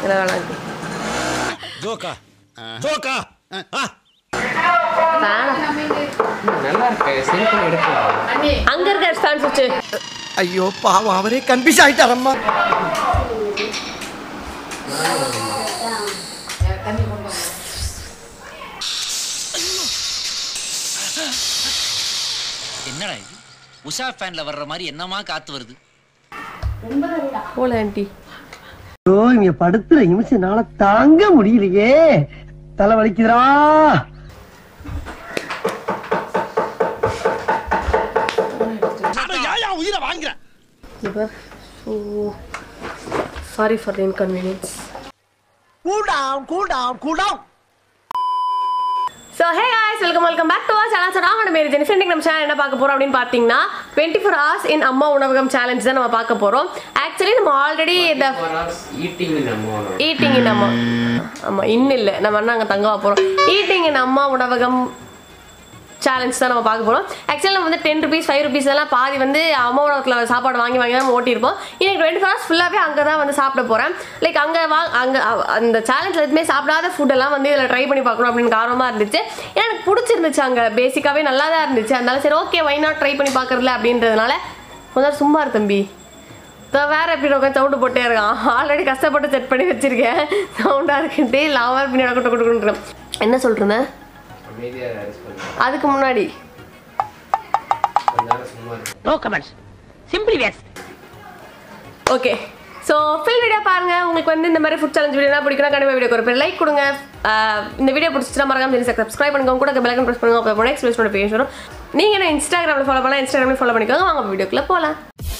இல்லை வேணாம் ஜோக்கா ஜோக்கா ஆ வேணாம் நல்லா இருக்கு சிம்பிள் எடுக்கலாம் அங்கே இருக்க ஸ்டாண்ட் வச்சு ஐயோ பாவம் அவரே கன்ஃபியூஸ் ஆயிட்டாரம்மா என்னடா இது உஷா ஃபேன்ல வர்ற மாதிரி என்னமா காத்து வருது போல ஆண்டி ஐயோ இங்க படுத்துற நிமிஷம்னால தாங்க முடியலையே தலை வலிக்குதுடா உயிரை வாங்குறேன் இப்போ so sorry for the inconvenience cool down cool down cool down so hey guys welcome welcome back to channel sir நாங்கள் மேரி ஜெனிஃபர் இன்னைக்கு நம்ம சேனல் என்ன பார்க்க போகிறோம் அப்படின்னு பார்த்தீங்கன்னா டுவெண்ட்டி ஃபோர் ஹவர்ஸ் இன் அம்மா உணவகம் சேலஞ்ச் தான் நம்ம பார்க்க போகிறோம் ஆக்சுவலி நம்ம ஆல்ரெடி இந்த ஈட்டிங் நம்ம ஈட்டிங் இன் அம்மா ஆமாம் இன்னும் இல்லை நம்ம அண்ணா அங்கே தங்கவா போகிறோம் ஈட்டிங் இன் அம்மா உணவகம் சேலஞ்ச் தான் நம்ம பார்க்க போகிறோம் ஆக்சுவலாக நம்ம வந்து டென் ருபீஸ் ஃபைவ் ருபீஸ் எல்லாம் பாதி வந்து அம்மா உணவகத்தில் சாப்பாடு வாங்கி வாங்கி தான் ஓட்டியிருப்போம் இன்னைக்கு டுவெண்ட்டி ஃபோர் ஹவர்ஸ் ஃபுல்லாகவே அங்கே தான் வந்து சாப்பிட போகிறேன் லைக் அங்கே வா அங்கே அந்த சேலஞ்சில் எதுவுமே சாப்பிடாத ஃபுட்டெல்லாம் வந்து இதில் ட்ரை பண்ணி பார்க்கணும் அப்படின்னு ஆர்வமாக இருந்துச்சு ஏன்னா எனக்கு பிடிச்சிருந்துச்சு அங்கே பேசிக்காகவே நல்லா தான் இருந்துச்சு அதனால சரி ஓகே வை நாட் ட்ரை பண்ணி பார்க்குறதுல அப்படின்றதுனால கொஞ்சம் நேரம் சும்மா இரு தம்பி இதோ வேற எப்படி உட்காந்து சவுண்டு போட்டே இருக்கான் ஆல்ரெடி கஷ்டப்பட்டு செட் பண்ணி வச்சிருக்கேன் சவுண்டாக இருக்குன்ட்டு இல்லை அவன் பின்னாடி கொட்டு கொட்டு கொட்டுறேன் என்ன சொல்கிறேன் அமைதியா ரெஸ்ட் பண்ணு அதுக்கு முன்னாடி கொஞ்ச நேரம் சும்மா இருக்கு no comments simply ways okay so full video பாருங்க உங்களுக்கு வந்து இந்த மாதிரி ஃபுட் சேலஞ்ச் வீடியோ பிடிக்கும் கண்டிப்பாக வீடியோ ஒரு பேர் லைக் கொடுங்க ஆஹ் இந்த வீடியோ பிடிச்சிட்டா மறக்காம தெரிஞ்சு சப்ஸ்கிரைப் பண்ணுங்க கூட பெலக்கன் ப்ரெஸ் பண்ணுங்க அப்போ நெக்ஸ்ட் வீடியோட பேஜ் வரும் நீங்கள் என்ன இன்ஸ்டாகிராமில் ஃபாலோ பண்ணலாம் இன்ஸ்டாகிராமில் ஃபாலோ பண்ணிக்கோங்க வாங்க வீடியோக்குள்ளே போகலாம்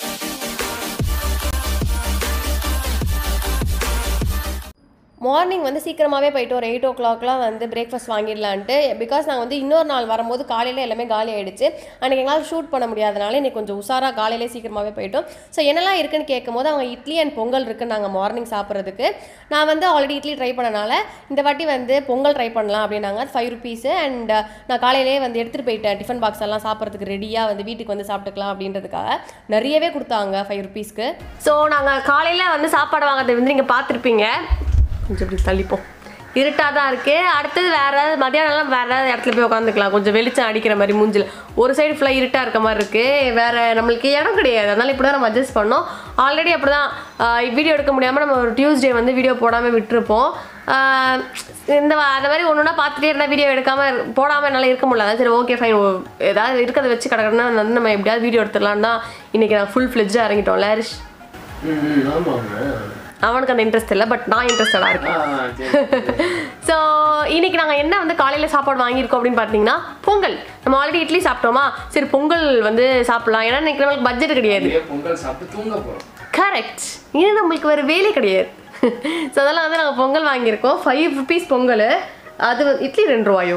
மார்னிங் வந்து சீக்கிரமாகவே போயிட்டு ஒரு எயிட் ஓ கிளாக்லாம் வந்து பிரேக்ஃபாஸ்ட் வாங்கிடலான்ட்டு பிகாஸ் நாங்கள் வந்து இன்னொரு நாள் வரும்போது காலையில் எல்லாமே காலி ஆயிடுச்சு அன்றைக்கி எங்களால் ஷூட் பண்ண முடியாதனால இன்னைக்கு கொஞ்சம் உஷாராக காலையிலே சீக்கிரமாகவே போயிட்டோம் ஸோ என்னெல்லாம் இருக்குன்னு கேட்கும்போது அவங்க இட்லி அண்ட் பொங்கல் இருக்குன்னு நாங்கள் மார்னிங் சாப்பிட்றதுக்கு நான் வந்து ஆல்ரெடி இட்லி ட்ரை பண்ணனால இந்த வாட்டி வந்து பொங்கல் ட்ரை பண்ணலாம் அப்படின்னாங்க ஃபைவ் ருபீஸு அண்ட் நான் காலையிலே வந்து எடுத்துகிட்டு போயிட்டேன் டிஃபன் பாக்ஸ் எல்லாம் சாப்பிட்றதுக்கு ரெடியாக வந்து வீட்டுக்கு வந்து சாப்பிட்டுக்கலாம் அப்படின்றதுக்காக நிறையவே கொடுத்தாங்க ஃபைவ் ருபீஸ்க்கு ஸோ நாங்கள் காலையில் வந்து சாப்பாடு வாங்குறது வந்து நீங்கள் பார்த்துருப்பீங்க கொஞ்சம் இப்படி தள்ளிப்போம் இருட்டாக தான் இருக்குது அடுத்தது வேறு ஏதாவது மதியானம்லாம் வேறு ஏதாவது இடத்துல போய் உட்காந்துக்கலாம் கொஞ்சம் வெளிச்சம் அடிக்கிற மாதிரி மூஞ்சில் ஒரு சைடு ஃபுல்லாக இருட்டாக இருக்க மாதிரி இருக்குது வேறு நம்மளுக்கு இடம் கிடையாது அதனால் இப்படி தான் நம்ம அட்ஜஸ்ட் பண்ணோம் ஆல்ரெடி அப்படி தான் வீடியோ எடுக்க முடியாமல் நம்ம ஒரு டியூஸ்டே வந்து வீடியோ போடாமல் விட்டுருப்போம் ஆஹ் இந்த வா- அந்த மாதிரி ஒன்று ஒன்றா பார்த்துட்டே இருந்தால் வீடியோ எடுக்காமல் போடாமல் என்னால் இருக்க முடியல அதான் சரி ஓகே ஃபைன் ஏதாவது இருக்கிறத வச்சு கிடக்கணும்னா வந்து நம்ம எப்படியாவது வீடியோ எடுத்துடலான்னு தான் இன்றைக்கி நான் ஃபுல் ஃப்ளெஜ்ஜாக இறங்கிட்டோம் லேரிஷ் ம் ம், ஆமாங்க அவனுக்கு அந்த இன்ட்ரெஸ்ட் இல்லை பட் நான் இன்ட்ரெஸ்டடாக இருக்கேன் ஆ சரி ஸோ இன்னைக்கு நாங்கள் என்ன வந்து காலையில் சாப்பாடு வாங்கியிருக்கோம் அப்படின்னு பார்த்தீங்கன்னா பொங்கல் நம்ம ஆல்ரெடி இட்லி சாப்பிட்டோமா சரி பொங்கல் வந்து சாப்பிடலாம் ஏன்னா இன்னைக்கு நம்மளுக்கு பட்ஜெட் கிடையாது அப்படியே பொங்கல் சாப்பிட்டு தூங்க போறோம் கரெக்ட் இது நம்மளுக்கு வேறு வேலை கிடையாது ஸோ அதெல்லாம் வந்து நாங்கள் பொங்கல் வாங்கியிருக்கோம் ஃபைவ் ருபீஸ் பொங்கல் அது வந்து- இட்லி ரெண்டு ரூபாயோ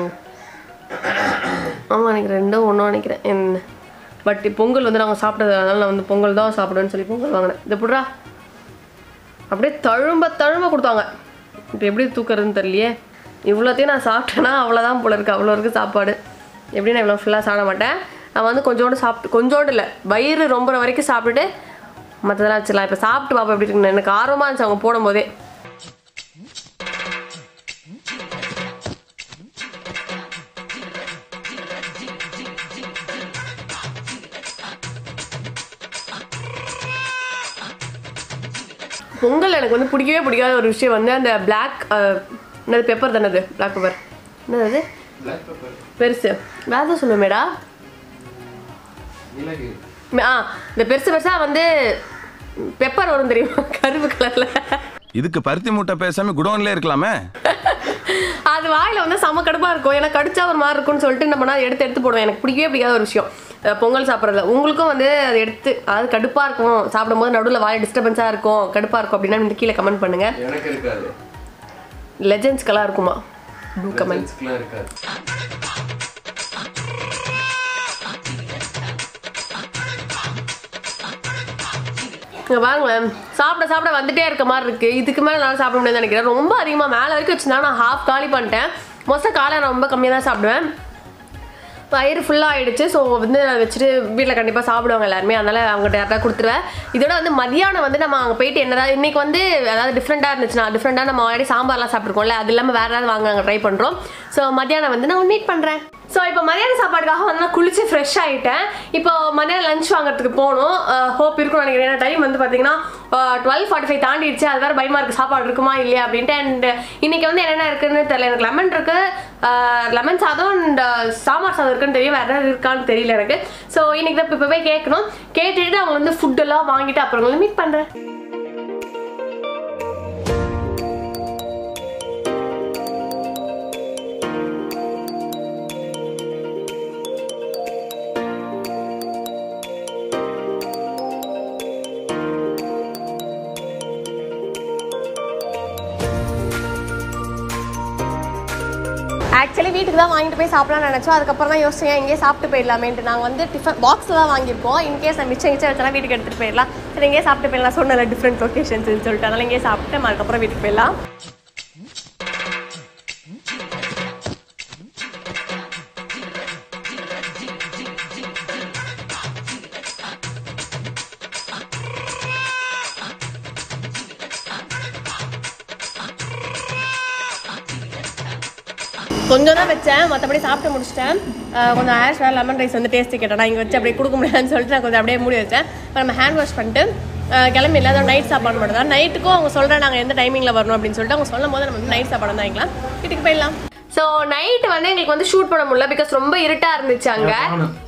ஆமாம் எனக்கு ரெண்டும் ஒன்றும் நினைக்கிறேன் என்ன பட் பொங்கல் வந்து நாங்கள் சாப்பிட்டது அதனால நான் வந்து பொங்கல் தான் சாப்பிடுவேன்னு சொல்லி பொங்கல் வாங்கினேன் இது புட்றா அப்படியே தழும்ப தழும்ப கொடுத்தாங்க இப்போ எப்படி தூக்குறதுன்னு தெரியலையே இவ்வளோத்தையும் நான் சாப்பிட்டேன்னா அவ்வளோதான் போல இருக்கு அவ்வளோ இருக்குது சாப்பாடு எப்படி நான் இவ்வளோ ஃபுல்லாக சாப்பிட மாட்டேன் நான் வந்து கொஞ்சோண்டு சாப்பிட்டு கொஞ்சோண்டு இல்லை வயிறு ரொம்புற வரைக்கும் சாப்பிட்டுட்டு மற்றதெல்லாம் வச்சிடலாம் இப்போ சாப்பிட்டு பாப்பா எப்படி இருக்குன்னு எனக்கு ஆர்வமாக இருந்துச்சு அவங்க போடும்போதே பொங்கல் எனக்கு வந்து பிடிக்கவே பிடிக்காத ஒரு விஷயம் வந்து அந்த பிளாக் என்னது பெப்பர் தானே அது பிளாக் பெப்பர் என்னது அது பிளாக் பெப்பர் பெருசு வேறு எதுவும் சொல்லுவேடா மிளகு ஆ இந்த பெருசு பெருசாக வந்து பெப்பர் வரும் தெரியுமா கருப்பு கலரில் இதுக்கு பருத்தி மூட்டை பேசாம குடோன்ல இருக்கலாமே அது வாயில் வந்து செம கடுப்பாக இருக்கும் எனக்கு கடிச்சா ஒரு மாதிரி இருக்கும்னு சொல்லிட்டு நம்ம நான் எடுத்து எடுத்து போடுவேன் எனக்கு பிடிக்கவே பிடிக்காத ஒரு விஷயம் அஹ் பொங்கல் சாப்பிட்றதுல உங்களுக்கும் வந்து அதை எடுத்து அதாவது கடுப்பாக இருக்கும் சாப்பிடும்போது நடுவில் வாய் டிஸ்டர்பன்ஸாக இருக்கும் கடுப்பாக இருக்கும் அப்படின்னா இந்த கீழே கமெண்ட் பண்ணுங்க எனக்கு இருக்காது லெஜெண்ட்ஸ்க்கெல்லாம் இருக்குமா ப்ளூ கமெண்ட் லெஜெண்ட்ஸ்க்குலாம் இருக்காது இங்கே பாருங்களேன் சாப்பிட சாப்பிட வந்துட்டே இருக்க மாதிரி இருக்கு இதுக்கு மேலே நான் சாப்பிட முடியாதுன்னு நினைக்கிறேன் ரொம்ப அதிகமாக மேலே வரைக்கும் வச்சுருந்தா நான் ஹாஃப் காலி பண்ணிட்டேன் மொத்தம் காலை நான் ரொம்ப கம்மியாக தான் சாப்பிடுவேன் வயிறு ஃபுல்லாக ஆயிடுச்சு ஸோ வந்து அதை வச்சுட்டு வீட்டில் கண்டிப்பாக சாப்பிடுவாங்க எல்லாருமே அதனால் அவங்க டேரெக்டாக கொடுத்துருவேன் இதோட வந்து மதியானம் வந்து நம்ம அங்கே போயிட்டு என்னதான் இன்னைக்கு வந்து அதாவது டிஃப்ரெண்ட்டாக இருந்துச்சுன்னா டிஃப்ரெண்ட்டாக நம்ம ஆல்ரெடி சாம்பார்லாம் சாப்பிட்ருக்கோம்ல அது இல்லாமல் வேறு ஏதாவது வாங்க நாங்கள் ட்ரை பண்ணுறோம் ஸோ மதியானம் வந்து நான் மீட் பண்ணுறேன் ஸோ இப்போ மதியான சாப்பாடுக்காக வந்து நான் குளிச்சு ஃப்ரெஷ் ஆகிட்டேன் இப்போ மதியானம் லஞ்ச் வாங்குறதுக்கு போகணும் ஹோப் இருக்கும்னு நினைக்கிறேன் ஏன்னா டைம் வந்து பார்த்தீங்கன்னா டுவெல் ஃபார்ட்டி ஃபைவ் தாண்டிடுச்சு அது வேறு பயமாக இருக்குது சாப்பாடு இருக்குமா இல்லையா அப்படின்ட்டு அண்ட் இன்னைக்கு வந்து என்னென்ன இருக்குன்னு தெரியல எனக்கு லெமன் இருக்கு லெமன் சாதம் அண்ட் சாம்பார் சாதம் இருக்குன்னு தெரியும் வேறு ஏதாவது இருக்கான்னு தெரியல எனக்கு ஸோ இன்னைக்கு தான் இப்போ போய் கேட்கணும் கேட்டுட்டு அவங்க வந்து ஃபுட்டெல்லாம் வாங்கிட்டு அப்புறம் உங்களை மீட் பண்ணுறேன் ஆக்சுவலி வீட்டுக்கு தான் வாங்கிட்டு போய் சாப்பிடலாம்னு நினச்சோம் அதுக்கப்புறம் தான் யோசிச்சேன் இங்கேயே சாப்பிட்டு போயிடலாமேன்ட்டு நாங்கள் வந்து டிஃபன் பாக்ஸில் தான் வாங்கியிருக்கோம் இன்கேஸ் நான் மிச்சம் மிச்சம் வச்சா வீட்டுக்கு எடுத்துகிட்டு போயிடலாம் சரி இங்கேயே சாப்பிட்டு போயிடலாம் சொன்னல டிஃப்ரெண்ட் லொக்கேஷன்ஸ்னு சொல்லிட்டு அதனால் இங்கேயே சாப்பிட்டு அதுக்கப்புறம் வீட்டுக்கு போயிடலாம் கொஞ்சம் தான் வச்சேன் மற்றபடி சாப்பிட்டு முடிச்சிட்டேன் அஹ் கொஞ்சம் ஆஷ் வேறு லெமன் ரைஸ் வந்து டேஸ்ட்டு கேட்டேன் நான் இங்கே வச்சு அப்படியே கொடுக்க முடியாதுன்னு சொல்லிட்டு நான் கொஞ்சம் அப்படியே மூடி வச்சேன் இப்போ நம்ம ஹேண்ட் வாஷ் பண்ணிட்டு அஹ் கிளம்பி இல்லை அதோட நைட் சாப்பாடு மட்டும் தான் நைட்டுக்கும் அவங்க சொல்கிறேன் நாங்கள் எந்த டைமிங்கில் வரணும் அப்படின்னு சொல்லிட்டு அவங்க சொல்லும் போது நம்ம வந்து நைட் சாப்பாடு தான் வாங்கிக்கலாம் வீட்டுக்கு போயிடலாம் ஸோ நைட் வந்து எங்களுக்கு வந்து ஷூட் பண்ண முடியல பிகாஸ் ரொம்ப இருட்டாக இருந்துச்சு அங்கே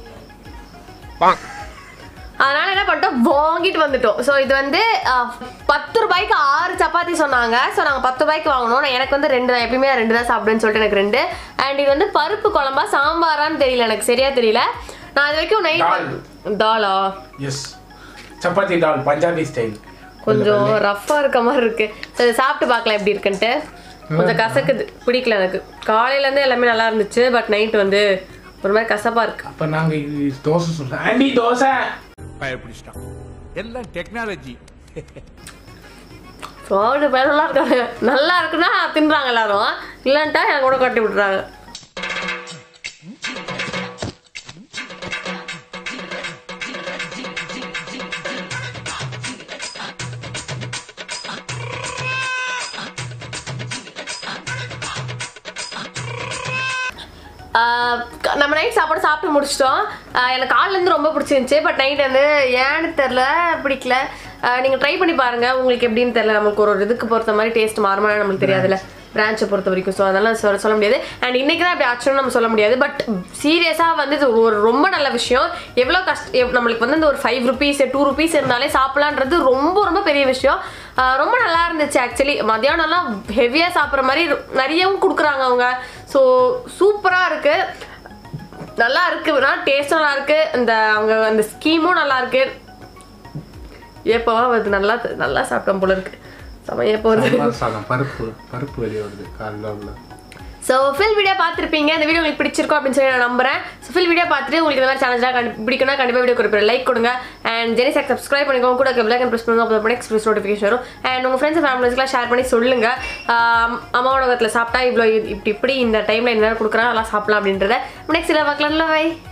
அதனால என்ன பண்ணிட்டோம் வாங்கிட்டு வந்துட்டோம் ஸோ இது வந்து அஹ், பத்து ரூபாய்க்கு ஆறு சப்பாத்தி சொன்னாங்க ஸோ நாங்கள் பத்து ரூபாய்க்கு வாங்கினோம் நான் எனக்கு வந்து ரெண்டு தான் எப்பயுமே ரெண்டு தான் சாப்பிடுன்னு சொல்லிட்டு எனக்கு ரெண்டு அண்ட் இது வந்து பருப்பு குழம்பா சாம்பாரான்னு தெரியல எனக்கு சரியா தெரியல நான் இது வரைக்கும் நைட் தாலா எஸ் சப்பாத்தி டால் பஞ்சாபி ஸ்டைல் கொஞ்சம் ரஃப்பாக இருக்க மாதிரி இருக்கு சரி சாப்பிட்டு பார்க்கலாம் எப்படி இருக்குன்ட்டு கொஞ்சம் கசக்குது பிடிக்கல எனக்கு காலையிலேருந்து எல்லாமே நல்லா இருந்துச்சு பட் நைட் வந்து ஒரு மாதிரி கசப்பாக இருக்கு அப்ப நாங்க இது தோசை சொல்றோம் ஆண்டி தோசை பயப்பிடிச்சிட்டான் எல்லாம் டெக்னாலஜி சோடு பேர் நல்லா இருக்காங்க நல்லா இருக்குன்னா தின்றாங்க எல்லாரும் இல்லைன்ட்டா என் கூட கட்டி விட்டுறாங்க ஆஹ் க- நம்ம நைட் சாப்பாடு சாப்பிட்டு முடிச்சிட்டோம் ஆஹ் எனக்கு காலிலேருந்து ரொம்ப பிடிச்சிருந்துச்சி பட் நைட் வந்து ஏன்னு தெரில பிடிக்கல நீங்கள் ட்ரை பண்ணி பாருங்கள் உங்களுக்கு எப்படின்னு தெரில நமக்கு ஒரு ஒரு இதுக்கு பொறுத்த மாதிரி டேஸ்ட் மாறுமா நம்மளுக்கு தெரியாதுல்ல பிரான்ச்சை பொறுத்த வரைக்கும் ஸோ அதெல்லாம் சொல்ல சொல்ல முடியாது அண்ட் இன்னைக்கு தான் அப்படி ஆச்சுன்னு நம்ம சொல்ல முடியாது பட் சீரியஸாக வந்து இது ஒரு ரொம்ப நல்ல விஷயம் எவ்வளோ கஷ்ட எவ்- நம்மளுக்கு வந்து இந்த ஒரு ஃபைவ் ருபீஸ் டூ ருபீஸ் இருந்தாலே சாப்பிடலான்றது ரொம்ப ரொம்ப பெரிய விஷயம் ஆஹ் ரொம்ப நல்லா இருந்துச்சு ஆக்சுவலி மத்தியானம்லாம் ஹெவியாக சாப்பிட்ற மாதிரி ரொ- நிறையவும் கொடுக்குறாங்க அவங்க ஸோ சூப்பராக இருக்குது நல்லா இருக்கு நான் டேஸ்ட் நல்லா இருக்கு இந்த அவங்க அந்த ஸ்கீமும் நல்லா இருக்கு ஏப்போவா அது நல்லா நல்லா சாப்பிட்டோம் போல இருக்கு சமைய போகிறது சாம்பார் சாதம் பருப்பு பருப்பு வெளியே வருது காலைல உள்ள ஸோ ஃபில் வீடியோ பார்த்துருப்பீங்க இந்த வீடியோ உங்களுக்கு பிடிச்சிருக்கும் அப்படின்னு சொல்லி நான் நம்புறேன் ஸோ ஃபில் வீடியோ பார்த்துட்டு உங்களுக்கு இந்த மாதிரி சேனலாக கண்டு பிடிக்கும்னா கண்டிப்பாக வீடியோ கொடுப்பேன் லைக் கொடுங்க அண்ட் ஜெனிசாக் சப்ஸ்கிரைப் பண்ணிக்கோங்க கூட பெல் ஐக்கன் ப்ரெஸ் பண்ணுங்க அப்போ நெக்ஸ்ட் ப்ரெஸ் நோட்டிஃபிகேஷன் வரும் அண்ட் உங்கள் ஃப்ரெண்ட்ஸ் ஃபேமிலிஸ்க்குலாம் ஷேர் பண்ணி சொல்லுங்க ஆம், அம்மா உணவகத்தில் சாப்பிட்டா இவ்வளோ இப்படி இப்படி இந்த டைமில் என்ன கொடுக்குறாங்க அதெல்லாம் சாப்பிடலாம் அப்படின்றத நெக்ஸ்ட் இதில் பார்க்கலாம்ல வை